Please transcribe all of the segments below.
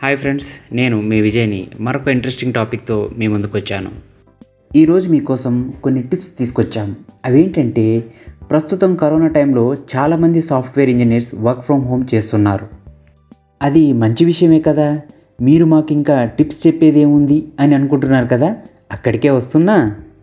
hi friends నేను మీ విజయ్ని మరొక interesting టాపిక్తో మీ ముందుకు వచ్చాను ఈరోజు మీకోసం కొన్ని టిప్స్ తీసుకొచ్చాం అవేంటంటే ప్రస్తుతం కరోనా టైంలో చాలామంది software engineers work from home చేస్తున్నారు అది మంచి విషయమే కదా మీరు మాకు ఇంకా టిప్స్ చెప్పేది ఏముంది అని అనుకుంటున్నారు కదా అక్కడికే వస్తున్నా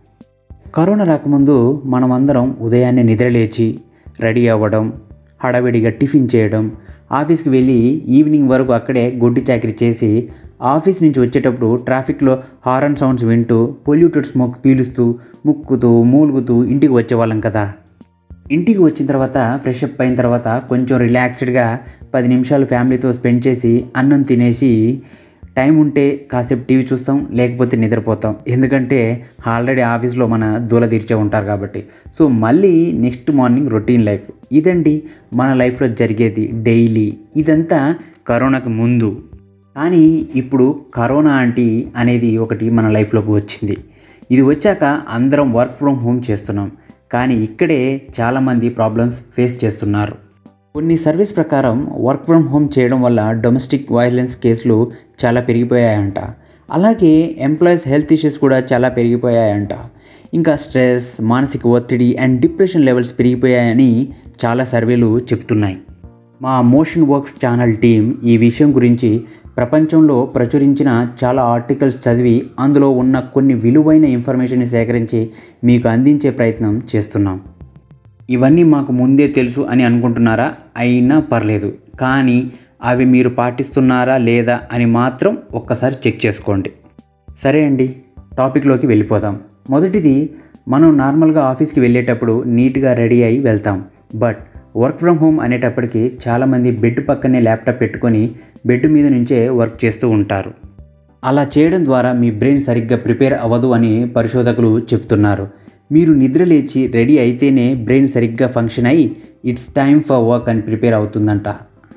కరోనా రాకముందు మనమందరం ఉదయాన్నే నిద్రలేచి రెడీ అవ్వడం హడావిడిగా టిఫిన్ చేయడం ఆఫీస్కి వెళ్ళి ఈవినింగ్ వరకు అక్కడే గొడ్డి చాకరీ చేసి ఆఫీస్ నుంచి వచ్చేటప్పుడు ట్రాఫిక్లో హారన్ సౌండ్స్ వింటూ పొల్యూటెడ్ స్మోక్ పీలుస్తూ ముక్కుతూ మూలుగుతూ ఇంటికి వచ్చేవాళ్ళం కదా ఇంటికి వచ్చిన తర్వాత ఫ్రెష్ అప్ అయిన తర్వాత కొంచెం రిలాక్స్డ్గా పది నిమిషాలు ఫ్యామిలీతో స్పెండ్ చేసి అన్నం తినేసి టైం ఉంటే కాసేపు టీవీ చూస్తాం లేకపోతే నిద్రపోతాం ఎందుకంటే ఆల్రెడీ ఆఫీస్లో మన దూల తీర్చే ఉంటారు కాబట్టి సో మళ్ళీ నెక్స్ట్ మార్నింగ్ రొటీన్ లైఫ్ ఇదండి మన లైఫ్లో జరిగేది డైలీ ఇదంతా కరోనాకు ముందు కానీ ఇప్పుడు కరోనా ఆంటీ అనేది ఒకటి మన లైఫ్లోకి వచ్చింది ఇది వచ్చాక అందరం వర్క్ ఫ్రమ్ హోమ్ చేస్తున్నాం కానీ ఇక్కడే చాలామంది ప్రాబ్లమ్స్ ఫేస్ చేస్తున్నారు కొన్ని సర్వీస్ ప్రకారం వర్క్ ఫ్రమ్ హోమ్ చేయడం వల్ల డొమెస్టిక్ వైలెన్స్ కేసులు చాలా పెరిగిపోయాయంట అలాగే ఎంప్లాయీస్ హెల్త్ ఇష్యూస్ కూడా చాలా పెరిగిపోయాయంట ఇంకా స్ట్రెస్ మానసిక ఒత్తిడి అండ్ డిప్రెషన్ లెవెల్స్ పెరిగిపోయాయని చాలా సర్వేలు చెప్తున్నాయి మా మోషన్ వర్క్స్ ఛానల్ టీం ఈ విషయం గురించి ప్రపంచంలో ప్రచురించిన చాలా ఆర్టికల్స్ చదివి అందులో ఉన్న కొన్ని విలువైన ఇన్ఫర్మేషన్ని సేకరించి మీకు అందించే ప్రయత్నం చేస్తున్నాం ఇవన్నీ మాకు ముందే తెలుసు అని అనుకుంటున్నారా అయినా పర్లేదు కానీ అవి మీరు పాటిస్తున్నారా లేదా అని మాత్రం ఒక్కసారి చెక్ చేసుకోండి సరే అండి టాపిక్లోకి వెళ్ళిపోదాం మొదటిది మనం నార్మల్గా ఆఫీస్కి వెళ్ళేటప్పుడు నీట్గా రెడీ అయి వెళ్తాం బట్ వర్క్ ఫ్రమ్ హోమ్ అనేటప్పటికి చాలామంది బెడ్ పక్కనే ల్యాప్టాప్ పెట్టుకొని బెడ్ మీద నుంచే వర్క్ చేస్తూ ఉంటారు అలా చేయడం ద్వారా మీ బ్రెయిన్ సరిగ్గా ప్రిపేర్ అవ్వదు అని పరిశోధకులు చెప్తున్నారు మీరు నిద్ర లేచి రెడీ అయితేనే బ్రెయిన్ సరిగ్గా ఫంక్షన్ అయ్యి ఇట్స్ టైమ్ ఫర్ వర్క్ అని ప్రిపేర్ అవుతుందంట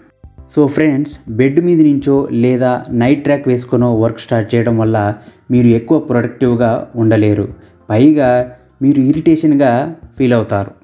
సో ఫ్రెండ్స్ బెడ్ మీద నుంచో లేదా నైట్ ట్రాక్ వేసుకొనో వర్క్ స్టార్ట్ చేయడం వల్ల మీరు ఎక్కువ ప్రొడక్టివ్గా ఉండలేరు పైగా మీరు ఇరిటేషన్గా ఫీల్ అవుతారు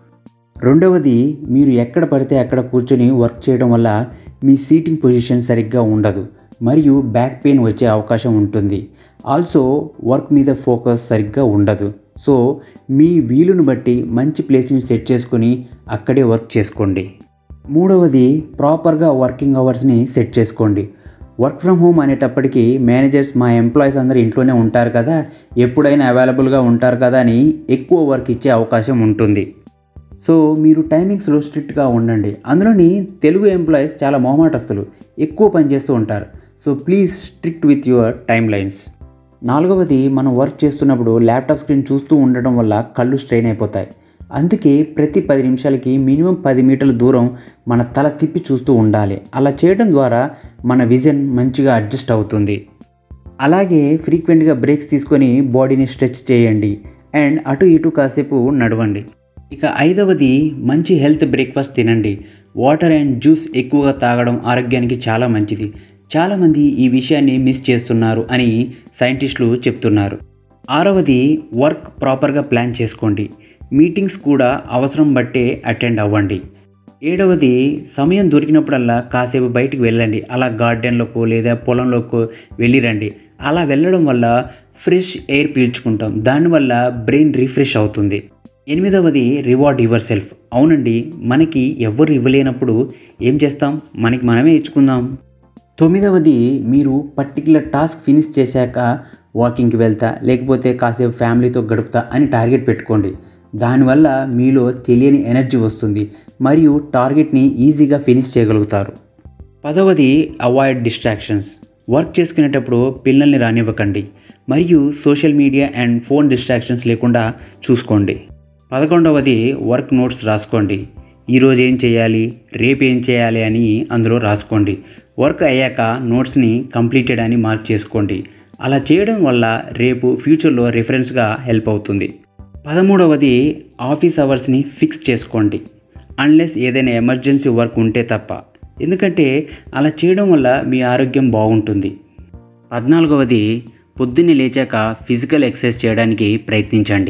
రెండవది మీరు ఎక్కడ పడితే అక్కడ కూర్చొని వర్క్ చేయడం వల్ల మీ సీటింగ్ పొజిషన్ సరిగ్గా ఉండదు మరియు బ్యాక్ పెయిన్ వచ్చే అవకాశం ఉంటుంది ఆల్సో వర్క్ మీద ఫోకస్ సరిగ్గా ఉండదు సో మీ వీలును బట్టి మంచి ప్లేస్ని సెట్ చేసుకొని అక్కడే వర్క్ చేసుకోండి మూడవది ప్రాపర్గా వర్కింగ్ అవర్స్ని సెట్ చేసుకోండి వర్క్ ఫ్రమ్ హోమ్ అనేటప్పటికీ మేనేజర్స్ మా ఎంప్లాయీస్ అందరూ ఇంట్లోనే ఉంటారు కదా ఎప్పుడైనా అవైలబుల్గా ఉంటారు కదా అని ఎక్కువ వర్క్ ఇచ్చే అవకాశం ఉంటుంది సో మీరు టైమింగ్స్లో స్ట్రిక్ట్గా ఉండండి అందులోని తెలుగు ఎంప్లాయీస్ చాలా మొహమాటస్తులు ఎక్కువ పని చేస్తూ ఉంటారు so please strict with your timelines నాలుగవది మనం వర్క్ చేస్తున్నప్పుడు ల్యాప్టాప్ స్క్రీన్ చూస్తూ ఉండడం వల్ల కళ్ళు స్ట్రెయిన్ అయిపోతాయి అందుకే ప్రతి పది నిమిషాలకి మినిమం పది మీటర్ల దూరం మన తల తిప్పి చూస్తూ ఉండాలి అలా చేయడం ద్వారా మన విజన్ మంచిగా అడ్జస్ట్ అవుతుంది అలాగే ఫ్రీక్వెంట్గా బ్రేక్స్ తీసుకొని బాడీని స్ట్రెచ్ చేయండి అండ్ అటు ఇటు కాసేపు నడవండి ఇక ఐదవది మంచి హెల్త్ బ్రేక్ఫాస్ట్ తినండి వాటర్ అండ్ జ్యూస్ ఎక్కువగా తాగడం ఆరోగ్యానికి చాలా మంచిది చాలామంది ఈ విషయాన్ని మిస్ చేస్తున్నారు అని సైంటిస్టులు చెప్తున్నారు ఆరవది వర్క్ ప్రాపర్గా ప్లాన్ చేసుకోండి మీటింగ్స్ కూడా అవసరం బట్టే అటెండ్ అవ్వండి ఏడవది సమయం దొరికినప్పుడల్లా కాసేపు బయటికి వెళ్ళండి అలా గార్డెన్లోకో లేదా పొలంలోకో వెళ్ళిరండి అలా వెళ్ళడం వల్ల ఫ్రెష్ ఎయిర్ పీల్చుకుంటాం దానివల్ల బ్రెయిన్ రిఫ్రెష్ అవుతుంది ఎనిమిదవది రివార్డ్ యువర్ సెల్ఫ్ అవునండి మనకి ఎవరు ఇవ్వలేనప్పుడు ఏం చేస్తాం మనకి మనమే ఇచ్చుకుందాం తొమ్మిదవది మీరు పర్టికులర్ టాస్క్ ఫినిష్ చేశాక వాకింగ్కి వెళ్తా లేకపోతే కాసేపు ఫ్యామిలీతో గడుపుతా అని టార్గెట్ పెట్టుకోండి దానివల్ల మీలో తెలియని ఎనర్జీ వస్తుంది మరియు టార్గెట్ని ఈజీగా ఫినిష్ చేయగలుగుతారు పదవది అవాయిడ్ డిస్ట్రాక్షన్స్ వర్క్ చేసుకునేటప్పుడు పిల్లల్ని రానివ్వకండి మరియు social media and phone distractions లేకుండా చూసుకోండి పదకొండవది వర్క్ నోట్స్ రాసుకోండి ఈరోజు ఏం చేయాలి రేపు ఏం చేయాలి అని అందులో రాసుకోండి వర్క్ అయ్యాక నోట్స్ని కంప్లీటెడ్ అని మార్క్ చేసుకోండి అలా చేయడం వల్ల రేపు ఫ్యూచర్లో రిఫరెన్స్గా హెల్ప్ అవుతుంది పదమూడవది ఆఫీస్ అవర్స్ని ఫిక్స్ చేసుకోండి అన్లెస్ ఏదైనా ఎమర్జెన్సీ వర్క్ ఉంటే తప్ప ఎందుకంటే అలా చేయడం వల్ల మీ ఆరోగ్యం బాగుంటుంది పద్నాలుగవది పొద్దున్నే లేచాక ఫిజికల్ ఎక్సర్సైజ్ చేయడానికి ప్రయత్నించండి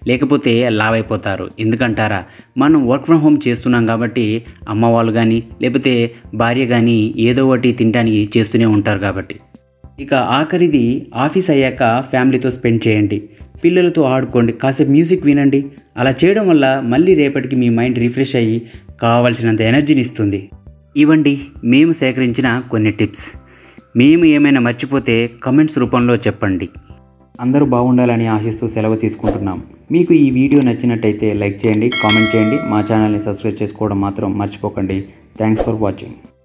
లేకపోతే లావ్ అయిపోతారు ఎందుకంటారా మనం వర్క్ ఫ్రమ్ హోమ్ చేస్తున్నాం కాబట్టి అమ్మ వాళ్ళు కానీ లేకపోతే భార్య కానీ ఏదో ఒకటి తినడానికి చేస్తూనే ఉంటారు కాబట్టి ఇక ఆఖరిది ఆఫీస్ అయ్యాక ఫ్యామిలీతో స్పెండ్ చేయండి పిల్లలతో ఆడుకోండి కాసేపు మ్యూజిక్ వినండి అలా చేయడం వల్ల మళ్ళీ రేపటికి మీ మైండ్ రిఫ్రెష్ అయ్యి కావాల్సినంత ఎనర్జీని ఇస్తుంది ఇవ్వండి మేము సేకరించిన కొన్ని టిప్స్ మేము ఏమైనా మర్చిపోతే కమెంట్స్ రూపంలో చెప్పండి అందరూ బాగుండాలని ఆశిస్తూ సెలవు తీసుకుంటున్నాం మీకు ఈ వీడియో నచ్చినట్టయితే లైక్ చేయండి కామెంట్ చేయండి మా ఛానల్ని సబ్స్క్రైబ్ చేసుకోవడం మాత్రం మర్చిపోకండి థ్యాంక్స్ ఫర్ వాచింగ్